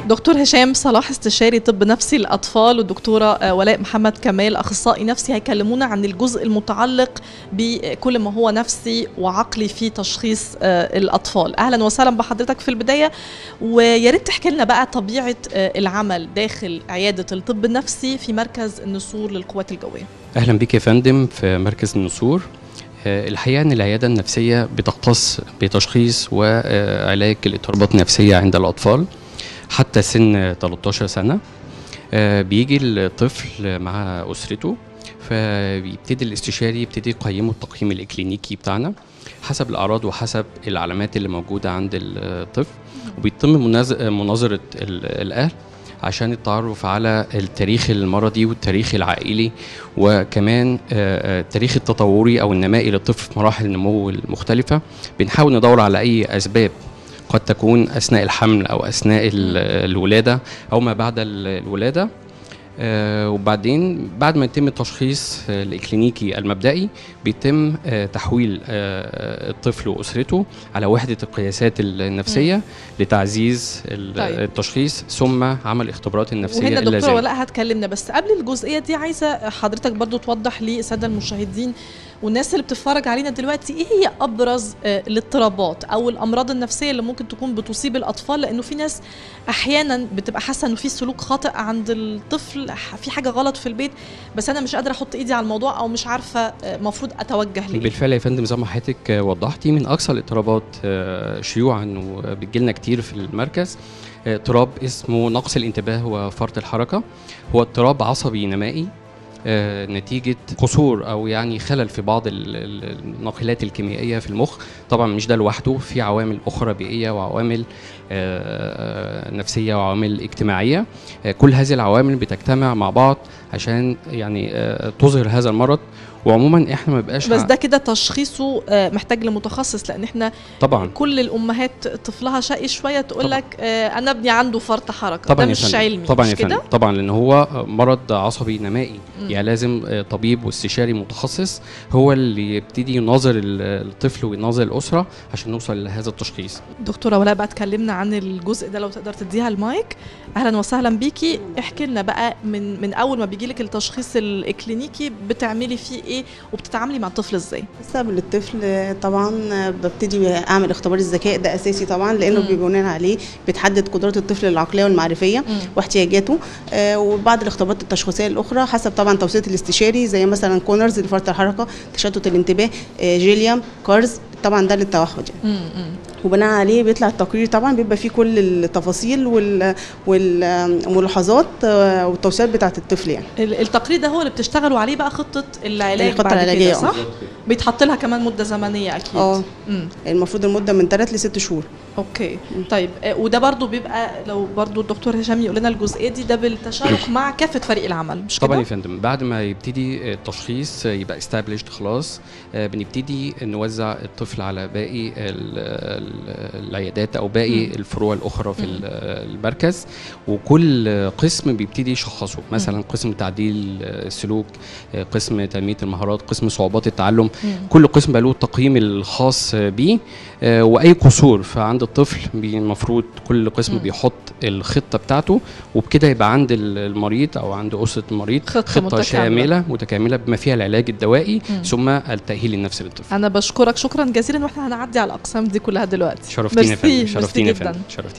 دكتور هشام صلاح استشاري طب نفسي للاطفال والدكتوره آه، ولاء محمد كمال اخصائي نفسي هيكلمونا عن الجزء المتعلق بكل ما هو نفسي وعقلي في تشخيص آه، الاطفال اهلا وسهلا بحضرتك في البدايه ويا ريت تحكي لنا بقى طبيعه آه، العمل داخل عياده الطب النفسي في مركز النسور للقوات الجويه اهلا بك يا فندم في مركز النسور آه، الحقيقه ان العياده النفسيه بتختص بتشخيص وعلاج الاضطرابات النفسيه عند الاطفال حتى سن 13 سنه آه، بيجي الطفل مع اسرته فبيبتدي الاستشاري يبتدي يقيمه التقييم الاكلينيكي بتاعنا حسب الاعراض وحسب العلامات اللي موجوده عند الطفل وبيتم مناز- مناظره ال- الاهل عشان التعرف على التاريخ المرضي والتاريخ العائلي وكمان آه، آه، التاريخ التطوري او النمائي للطفل في مراحل النمو المختلفه بنحاول ندور على اي اسباب قد تكون اثناء الحمل او اثناء ال- الولاده او ما بعد ال- الولاده آه، وبعدين بعد ما يتم التشخيص آه، الاكلينيكي المبدئي بيتم آه، تحويل آه، الطفل واسرته على وحده القياسات النفسيه لتعزيز ال- طيب. التشخيص ثم عمل الاختبارات النفسيه وهنا الدكتوره اللازمه ولاء هتكلمنا بس قبل الجزئيه دي عايزه حضرتك برضو توضح للساده المشاهدين والناس اللي بتتفرج علينا دلوقتي ايه هي ابرز آه، الاضطرابات او الامراض النفسيه اللي ممكن تكون بتصيب الاطفال لانه في ناس احيانا بتبقى حاسه انه في سلوك خاطئ عند الطفل ح- في حاجه غلط في البيت بس انا مش قادره احط ايدي على الموضوع او مش عارفه المفروض اتوجه ليه بالفعل يا فندم زي ما حضرتك آه، وضحتي من اكثر الاضطرابات آه، شيوعا وبتجيلنا كتير في المركز آه، اضطراب اسمه نقص الانتباه وفرط الحركه هو اضطراب عصبي نمائي آه، نتيجة قصور أو يعني خلل في بعض ال- ال- الناقلات الكيميائية في المخ طبعا مش ده لوحده في عوامل أخرى بيئية وعوامل آه، نفسية وعوامل اجتماعية آه، كل هذه العوامل بتجتمع مع بعض عشان يعني آه، تظهر هذا المرض وعموما احنا ما بقاش بس ده كده تشخيصه آه، محتاج لمتخصص لان احنا طبعا كل الامهات طفلها شقي شويه تقول طبعاً. لك آه، انا ابني عنده فرط حركه طبعا ده يا مش فندم. علمي طبعا مش يا فندم كده طبعا لان هو مرض عصبي نمائي مم. يعني لازم آه، طبيب واستشاري متخصص هو اللي يبتدي يناظر ال- الطفل ويناظر الاسره عشان نوصل لهذا التشخيص دكتوره ولاء بقى اتكلمنا عن الجزء ده لو تقدر تديها المايك اهلا وسهلا بيكي احكي لنا بقى من من اول ما بيجي لك التشخيص الاكلينيكي بتعملي فيه ايه وبتتعاملي مع الطفل ازاي قبل الطفل طبعا ببتدي اعمل اختبار الذكاء ده اساسي طبعا لانه مم. بناء عليه بتحدد قدرات الطفل العقليه والمعرفيه واحتياجاته آه، وبعض الاختبارات التشخيصيه الاخرى حسب طبعا توصيه الاستشاري زي مثلا كونرز لفرط الحركه تشتت الانتباه آه، جيليام كارز طبعا ده للتوحد يعني مم، مم. وبناء عليه بيطلع التقرير طبعا بيبقى فيه كل التفاصيل وال- والملاحظات آه، والتوصيات بتاعه الطفل يعني ال- التقرير ده هو اللي بتشتغلوا عليه بقى خطه العلاج الخطة بعد العلاجية، كده آه. صح بيتحط لها كمان مده زمنيه اكيد اه مم. المفروض المده من 3 ل 6 شهور اوكي طيب آه، وده برضو بيبقى لو برضو الدكتور هشام يقول لنا الجزئيه دي ده بالتشارك مع كافه فريق العمل مش طبعا كده يا فندم بعد ما يبتدي التشخيص يبقى استابليشد خلاص آه، بنبتدي نوزع الطفل على باقي ال- ال- العيادات او باقي مم. الفروع الاخرى في مم. ال- المركز وكل قسم بيبتدي يشخصه مثلا قسم تعديل السلوك آه، قسم تنميه المهارات قسم صعوبات التعلم مم. كل قسم بقى له التقييم الخاص بيه آه، واي قصور فعند الطفل بي- المفروض كل قسم مم. بيحط الخطه بتاعته وبكده يبقى عند ال- المريض او عند اسره المريض خطة خطه متكاملة. شامله متكامله بما فيها العلاج الدوائي مم. ثم التاهيل النفسي للطفل انا بشكرك شكرا جزيلا واحنا هنعدي على الاقسام دي كلها دلوقتي شرفتينا يا ميرسي، فندم ميرسي شرفتينا يا جدا فندم شرفتينا